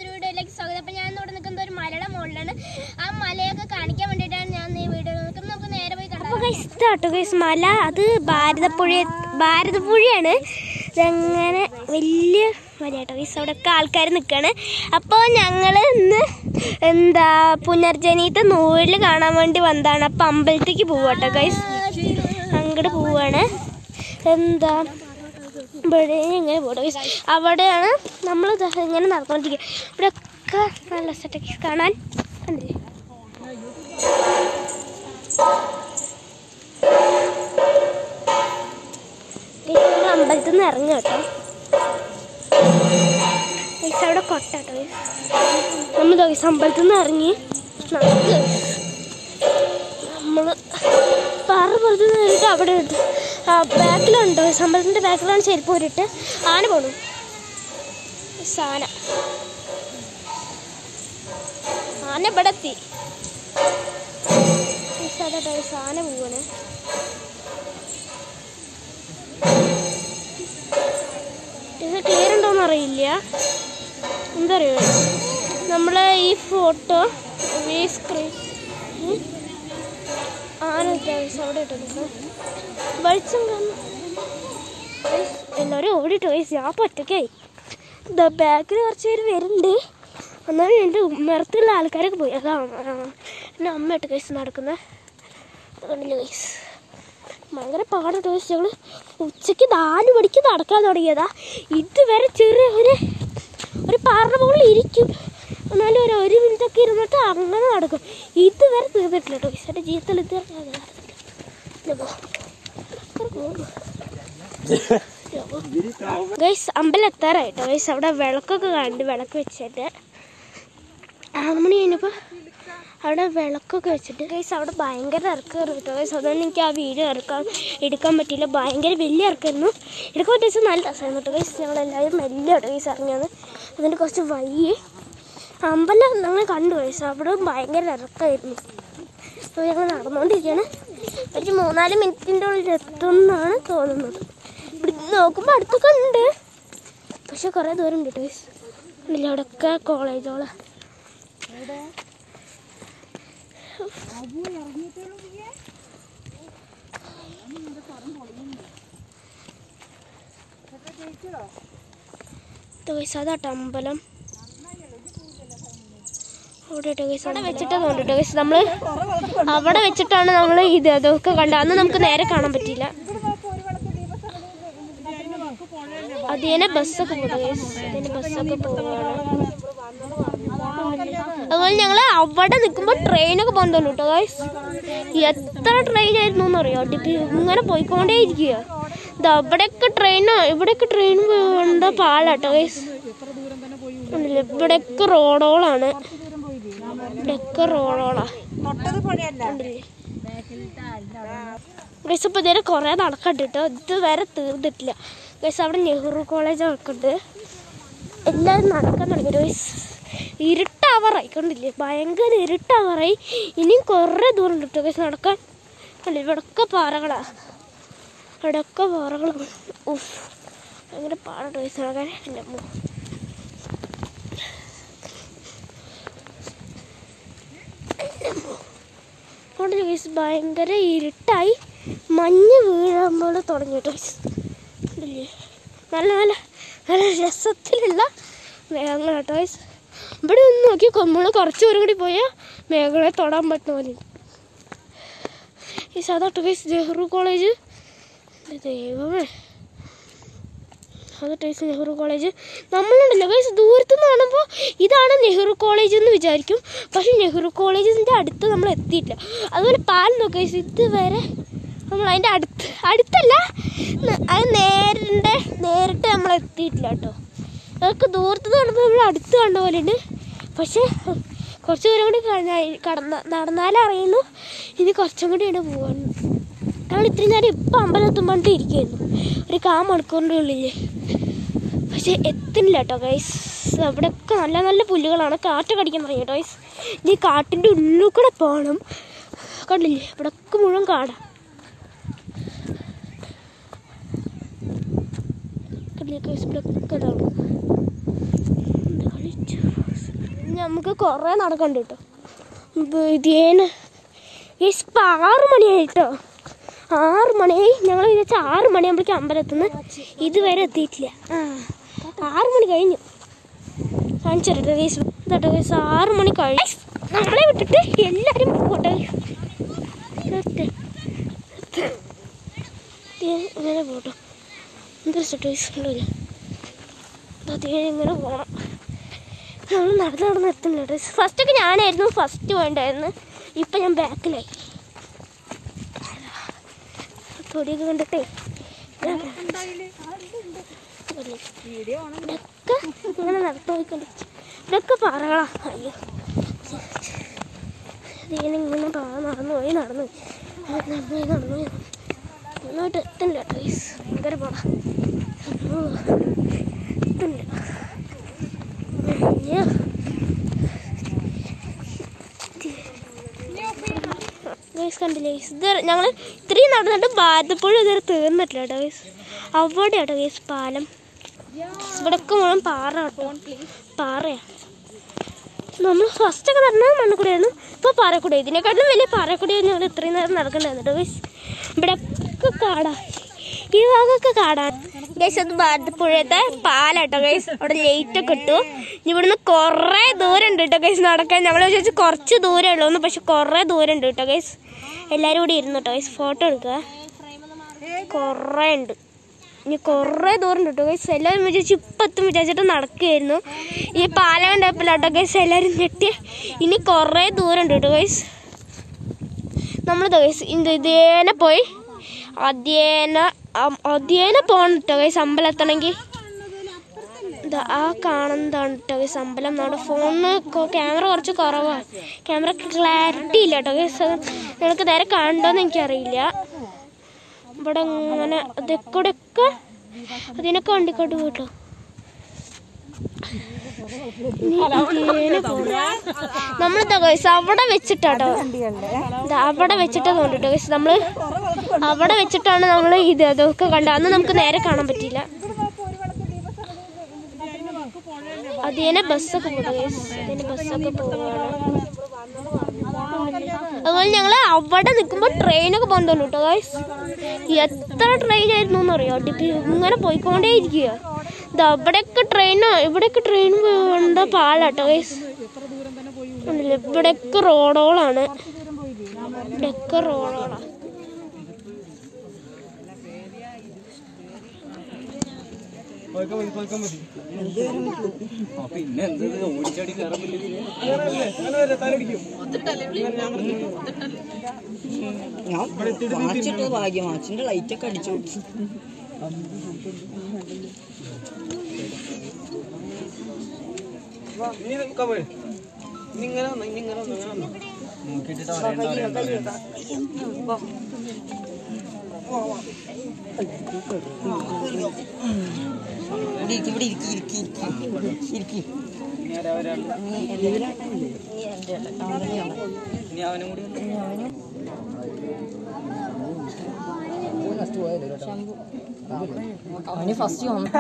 വീഡിയോയിലേക്ക് സ്വാഗതം അപ്പം ഞാൻ ഇവിടെ നിൽക്കുന്നത് ഒരു മലയുടെ മുകളിലാണ് ആ മലയൊക്കെ കാണിക്കാൻ വേണ്ടിയിട്ടാണ് ഞാൻ ഈ വീഡിയോ നിൽക്കുന്നത് നമുക്ക് നേരെ പോയി അപ്പൊ കണ്ടാൽ ഗൈസ് ഇതാട്ടോ ഗൈസ് മല അത് ഭാരതപ്പുഴ ഭാരതപ്പുഴയാണ് ഇതങ്ങനെ വലിയ മലയാട്ടോ ഗൈസ് അവിടെയൊക്കെ ആൾക്കാർ നിൽക്കാണ് അപ്പോൾ ഞങ്ങൾ ഇന്ന് എന്താ പുനർജനീത്തെ നൂലിൽ കാണാൻ വേണ്ടി വന്നതാണ് അപ്പം അമ്പലത്തേക്ക് പോവാട്ടോ ഗൈസ് അങ്ങോട്ട് പോവാണ് എന്താ ഇവിടെ ഇങ്ങനെ പോട്ടെ ഗൈസ് അവിടെയാണ് നമ്മൾ ഇങ്ങനെ നടന്നുകൊണ്ടിരിക്കുക ഇവിടെയൊക്കെ നല്ല സെറ്റൊക്കെ കാണാൻ കണ്ടില്ലേ ഗൈസ് അമ്പലത്തിൽ നിന്ന് ഇറങ്ങി കേട്ടോ ഗൈസ് അവിടെ കൊട്ടാട്ടോ ഗൈസ് നമ്മൾ ഗൈസ് അമ്പലത്തിൽ നിന്ന് ഇറങ്ങി നമുക്ക് നമ്മൾ പാറ പുറത്ത് നിന്നിട്ട് അവിടെ ഇട്ട് ആ ബാക്കിലുണ്ടോ ഗൈസ് അമ്പലത്തിൻ്റെ ബാക്കിലാണ് ചെരുപ്പ് ഊരിട്ട് ആന പോണു ഗൈസ്, ആന ആന ഇവിടെ എത്തി ഗൈസ്, അതാട്ടോ ഗൈസ്, ആന പോവാണ് ഇത് ക്ലിയർ ഉണ്ടോന്ന് അറിയില്ല എന്താ അറിയോ നമ്മളെ ഈ ഫോട്ടോ ഈ സ്ക്രീൻ ആന ഗൈസ് അവിടെ ഇട്ടത് വെളിച്ചം കാണുന്നു ഗൈസ്, എല്ലാവരും ഓടിട്ടോ ഗൈസ് ഞാൻ ഒറ്റയ്ക്കായി ഇതാ ബാക്കിൽ കുറച്ച് പേര് വരുന്നുണ്ട് എന്നാലും എൻ്റെ ഉമ്മറത്തുള്ള ആൾക്കാരൊക്കെ പോയി അതാ ആ, എൻ്റെ അമ്മ ഇട്ട് ഗൈസ് നടക്കുന്നത് കണ്ടില്ല ഗൈസ് ഭയങ്കര പാടാട്ടോ ഗൈസ് ഞങ്ങൾ ഉച്ചയ്ക്ക് നാല് മണിക്ക് നടക്കാൻ തുടങ്ങിയതാ ഇതുവരെ ചെറിയ ഒരു ഒരു പാറിന്റെ മുകളിൽ ഇരിക്കും എന്നാലും ഒരു ഒരു മിനിറ്റ് ഒക്കെ ഇരുന്നിട്ട് അങ്ങനെ നടക്കും ഇതുവരെ തീർന്നിട്ടില്ല കേട്ടോ ഗൈസ് എൻ്റെ ജീവിതത്തിൽ ഇതുവരെ ഞാൻ നടന്നിട്ടില്ല. ഇതാ പോ. ഗൈസ് അമ്പലം എത്താറായിട്ടോ ഗൈസ് അവിടെ വിളക്കൊക്കെ കണ്ട് വിളക്ക് വെച്ചിട്ട് ആറ് മണി കഴിഞ്ഞപ്പോൾ അവിടെ വിളക്കൊക്കെ വെച്ചിട്ട് ഗൈസ് അവിടെ ഭയങ്കര ഇറക്കാറ് കേട്ടോ ഗൈസ് അതുകൊണ്ട് എനിക്ക് ആ വീഡിയോ ഇറക്കാൻ എടുക്കാൻ പറ്റിയില്ല ഭയങ്കര വലിയ ഇറക്കായിരുന്നു എടുക്കാൻ പറ്റിയ ദിവസം നല്ല രസമായിരുന്നു കേട്ടോ ഗൈസ് ഞങ്ങളെല്ലാവരും മെല്ലെ കേട്ടോ ഗൈസ് ഇറങ്ങിയത് അതിൻ്റെ കുറച്ച് വയ്യേ അമ്പലം ഞങ്ങൾ കണ്ടു ഗൈസ് അവിടെ ഭയങ്കര ഇറക്കമായിരുന്നു അപ്പോൾ ഞങ്ങൾ നടന്നുകൊണ്ടിരിക്കുകയാണ് ഒരു മൂന്നാല് മിനിറ്റിൻ്റെ ഉള്ളിൽ എത്തുമെന്നാണ് തോന്നുന്നത് ഇവിടെ നോക്കുമ്പോൾ അടുത്തൊക്കെ ഉണ്ട് പക്ഷെ കുറേ ദൂരം ഉണ്ട് കേട്ടോ ഗൈസ് ഇല്ല അവിടെയൊക്കെ കോളേജോളാണ് ഗൈസ് അതാട്ടോ അമ്പലം അവിടെ ഇട്ടോ ഗൈസ് അവിടെ വെച്ചിട്ടാ തോന്നിട്ടോ ഗൈസ് നമ്മൾ അവിടെ വെച്ചിട്ടാണ് നമ്മൾ ഇത് അതൊക്കെ കണ്ടത് അന്ന് നമുക്ക് നേരെ കാണാൻ പറ്റിയില്ല അതിനെ ബസ്സൊക്കെ പോകും ഗൈസ് അതിന് ബസ്സൊക്കെ പോവുകയാണ് അതുപോലെ ഞങ്ങൾ അവിടെ നിൽക്കുമ്പോൾ ട്രെയിനൊക്കെ പോകുന്നുള്ളൂ കേട്ടോ ഗൈസ് എത്ര ട്രെയിൻ ആയിരുന്നു എന്നറിയോ ഡിപ്പി ഇങ്ങനെ പോയിക്കൊണ്ടേ ഇരിക്കുക ഇത് അവിടെയൊക്കെ ട്രെയിനോ ഇവിടെയൊക്കെ ട്രെയിൻ പോകേണ്ട പാലാട്ടോ ഗൈസ് കണ്ടില്ലേ? ഇവിടെയൊക്കെ റോഡോളാണ് ഇവിടെയൊക്കെ റോഡോളാ കണ്ടില്ലേ? ഗൈസ് അപ്പോൾ ഇതേ കുറേ നടക്കണ്ട് കേട്ടോ ഇതുവരെ തീർന്നിട്ടില്ല ഗൈസ് അവിടെ നെഹ്റു കോളേജ് നടക്കുന്നുണ്ട് എല്ലാവരും നടക്കാൻ തുടങ്ങി ഗൈസ് ഇരുട്ടാവാറായി കണ്ടില്ലേ ഭയങ്കര ഇരുട്ടാവാറായി ഇനിയും കുറേ ദൂരം ഉണ്ട് കേട്ടോ ഗൈസ് നടക്കാൻ കണ്ടില്ലേ ഇവിടൊക്കെ പാറകളാ ഇവിടൊക്കെ പാറകളാണ് ഉഫ് ഭയങ്കര പാടട്ടോ ഗൈസ് നടക്കാൻ എൻ്റെ അമ്മ അവിടെ ഗൈസ് ഭയങ്കര ഇരുട്ടായി മഞ്ഞ് വീഴുമ്പോൾ തുടങ്ങി കേട്ടോ ഗൈസ് കണ്ടില്ലേ നല്ല നല്ല നല്ല രസത്തിലുള്ള മേഘങ്ങൾ കേട്ടോ ഗൈസ് ഇവിടെ ഒന്ന് നോക്കി നമ്മൾ കുറച്ച് ദൂരം കൂടി പോയാൽ മേഘങ്ങളെ തൊടാൻ പറ്റുന്ന പോലെ ഉണ്ട് ഈ സാധാട്ടോ ഗൈസ് നെഹ്റു കോളേജ് എൻ്റെ ദൈവമേ അത് ടൈസ് നെഹ്റു കോളേജ് നമ്മളുണ്ടല്ലോ ഗൈസ് ദൂരത്ത് നിന്ന് കാണുമ്പോൾ ഇതാണ് നെഹ്റു കോളേജ് എന്ന് വിചാരിക്കും പക്ഷെ നെഹ്റു കോളേജിൻ്റെ അടുത്ത് നമ്മൾ എത്തിയിട്ടില്ല അതുപോലെ പാൽ നോക്കുക ഗൈസ് ഇതുവരെ നമ്മൾ അതിൻ്റെ അടുത്ത് അടുത്തല്ല ന- അത് നേരിട്ട് നേരിട്ട് നമ്മൾ എത്തിയിട്ടില്ല കേട്ടോ അതൊക്കെ ദൂരത്ത് കാണുമ്പോൾ നമ്മൾ അടുത്ത് കണ്ട പോലെ ഉണ്ട് പക്ഷേ കുറച്ച് ദൂരം കൂടി കഴിഞ്ഞാൽ കടന്ന നടന്നാലേ അറിയുന്നു ഇനി കുറച്ചും കൂടി ഉണ്ട് പോകാൻ നമ്മൾ ഇത്രയും നേരം ഇപ്പം അമ്പലത്തുമ്പോണ്ട് ഇരിക്കുകയായിരുന്നു ഒരു കാ മണിക്കൂറിൻ്റെ ഉള്ളിൽ പക്ഷെ എത്തുന്നില്ല കേട്ടോ ഗൈസ് അവിടെയൊക്കെ നല്ല നല്ല പുല്ലുകളാണ് കാറ്റൊക്കെ അടിക്കാൻ തുടങ്ങി കേട്ടോ ഗൈസ് ഇനി കാട്ടിൻ്റെ ഉള്ളിൽ കൂടെ പോകണം കണ്ടില്ലേ ഇവിടെയൊക്കെ മുഴുവൻ കാടാ കണ്ടില്ലേ ഗൈസ് ഇവിടെയൊക്കെ ഇതാണ് എന്താ കളിച്ചു നമുക്ക് കുറേ നടക്കണ്ട കേട്ടോ ഇതേന് ഇപ്പം ആറ് മണിയായിട്ടോ ആറ് മണിയായി ഞങ്ങൾ വിചാരിച്ച ആറ് മണിയാകുമ്പോഴേക്കും അമ്പലത്തുനിന്ന് ഇതുവരെ എത്തിയിട്ടില്ല ആ ആറ് മണി കഴിഞ്ഞു കാണിച്ചു തരട്ടെ ഗൈസ് ഇതാട്ടോ ഗൈസ് ആറ് മണി കഴിഞ്ഞു നമ്മളെ വിട്ടിട്ട് എല്ലാവരും പോട്ടെ ഇതൊക്കെ. ദേ ഇങ്ങനെ പോട്ടോ എന്തൊരു സിറ്റുവേഷൻ ഉണ്ടല്ലോ അതേ ഇങ്ങനെ പോകണം നമ്മൾ നടന്ന് നടന്ന് എത്തുന്നില്ല കേട്ടോ ഫസ്റ്റൊക്കെ ഞാനായിരുന്നു ഫസ്റ്റ് പോയിണ്ടായിരുന്നു ഇപ്പം ഞാൻ ബാക്കിലായി തൊടിയൊക്കെ കണ്ടിട്ടേ ഞാൻ ഇതൊക്കെ ഇങ്ങനെ നടന്നു പോയിക്കൊണ്ടിരിക്കും ഇതൊക്കെ പാറകളാ അയ്യോ ഇതിങ്ങനെ ഇങ്ങനെ പാറ നടന്നു പോയി നടന്നു പോയി നടന്നു പോയി നടന്നു പോയി മുന്നോട്ട് എത്തുന്നില്ല കേട്ടോ ഗൈസ് ഭയങ്കര പാട എത്തുന്നില്ല അയ്യോ ഗൈസ് കണ്ടില്ലേ ഗൈസ് ഇത് ഞങ്ങൾ ഇത്രയും നടന്നിട്ട് ഭാരതപ്പുഴ ഇതുവരെ തീർന്നിട്ടില്ല കേട്ടോ ഗൈസ് അവിടെ കേട്ടോ ഗൈസ് പാലം ഇവിടൊക്കെ മുഴുവൻ പാറ കേട്ടോ പാറയാ നമ്മൾ ഫസ്റ്റ് ഒക്കെ നടന്നത് മണ്ണുകൂടിയായിരുന്നു ഇപ്പോൾ പാറക്കൂടി ഇതിനെക്കാട്ടിലും വലിയ പാറക്കൂടിയാണ് ഞങ്ങൾ ഇത്രയും നേരം നടക്കണ്ടായിരുന്നു കേട്ടോ ഗൈസ് ഇവിടെയൊക്കെ കാടാ ഈ ഭാഗമൊക്കെ കാടാണ് ഗൈസ് അത് ഭാരതപ്പുഴത്തെ പാലാട്ടോ ഗൈസ് അവിടെ ലൈറ്റ് ഒക്കെ ഇട്ടു ഇനി ഇവിടുന്ന് കുറേ ദൂരം ഉണ്ട് കേട്ടോ ഗൈസ് നടക്കാൻ ഞങ്ങൾ വിചാരിച്ചു കുറച്ച് ദൂരമേ ഉള്ളൂ പക്ഷെ കുറേ ദൂരം ഉണ്ട് കേട്ടോ ഗൈസ് എല്ലാവരും കൂടി ഇരുന്നു കേട്ടോ ഗൈസ് ഫോട്ടോ എടുക്കുക കുറേ ഉണ്ട് ഇനി കുറേ ദൂരം ഉണ്ട് കേട്ടോ ഗൈസ് എല്ലാവരും വിചാരിച്ചു ഇപ്പം എത്തും വിചാരിച്ചിട്ട് നടക്കുകയായിരുന്നു ഈ പാലം കണ്ടപ്പോഴാട്ടോ ഗൈസ് എല്ലാവരും ഞെട്ടി ഇനി കുറേ ദൂരം ഉണ്ട് കേട്ടോ ഗൈസ് നമ്മൾ ഗൈസ് ഇത് ഇതേനെ പോയി അധ്യയന അധ്യയന പോകണം കേട്ടോ ഗൈസ് അമ്പലത്തണമെങ്കിൽ ഇതാ ആ കാണുന്നതാണ് കേട്ടോ ഗൈസ് അമ്പലം നമ്മുടെ ഫോണിന് ക്യാമറ കുറച്ച് കുറവാണ് ക്യാമറ ക്ലാരിറ്റി ഇല്ല കേട്ടോ ഗൈസ് നിങ്ങൾക്ക് നേരെ കാണണ്ടോന്ന് എനിക്കറിയില്ല ഇവിടെ ഇങ്ങനെ ഇതൊക്കെ ഒക്കെ അതിനൊക്കെ വണ്ടിക്കോട്ട് പോട്ടോ നമ്മളിതാ ഗൈസ് അവിടെ വെച്ചിട്ടാട്ടോ ദാ അവിടെ വെച്ചിട്ടാ തോന്നിട്ടോ ഗൈസ് നമ്മള് അവിടെ വെച്ചിട്ടാണ് നമ്മൾ ഇത് അതൊക്കെ കണ്ടത് അന്ന് നമുക്ക് നേരെ കാണാൻ പറ്റിയില്ല അതിനെ ബസ്സൊക്കെ പോട്ടോ ഗൈസ് അതിന് ബസ്സൊക്കെ പോവാണ് അതുപോലെ ഞങ്ങൾ അവിടെ നിൽക്കുമ്പോൾ ട്രെയിനൊക്കെ പോകുന്നുണ്ട് കേട്ടോ ഗൈസ് എത്ര ട്രെയിൻ ആയിരുന്നു എന്നറിയോ ഡിപ്പി ഇങ്ങനെ പോയിക്കൊണ്ടേ ഇരിക്കുക ഇത് അവിടെയൊക്കെ ട്രെയിനോ ഇവിടെയൊക്കെ ട്രെയിൻ പോകേണ്ട പാലാട്ടോ ഗൈസ് ഉണ്ടല്ലോ ഇവിടെയൊക്കെ റോഡുകളാണ് ഇവിടെയൊക്കെ റോഡുകളാണ് പിന്നെ എന്ത് ഓടിച്ചാടി കയറാൻ പറ്റില്ല ഞാൻ വാച്ചിട്ട് ഭാഗ്യം വാച്ചിന്റെ ലൈറ്റ് ഒക്കെ അടിച്ചു ഇങ്ങനെ വന്നോ, ഇനി ഇങ്ങനെ വന്നോ, ഇങ്ങനെ വന്നോ. നോക്കിയിട്ട് അറിയണ്ട, അറിയണ്ട, അറിയണ്ട. ഇവിടെ ഇരിക്കി ഇവിടെ ഇരിക്കി ഇരിക്കി ഇരിക്കി ഇരിക്കി ഇനി ആരാ ഒരാള്? നീ എന്തെങ്കിലും നീ എൻ്റെ അവനെയാണ് ഇനി അവനും കൂടി വന്നോ. അവന് ഫസ്റ്റ് വന്നു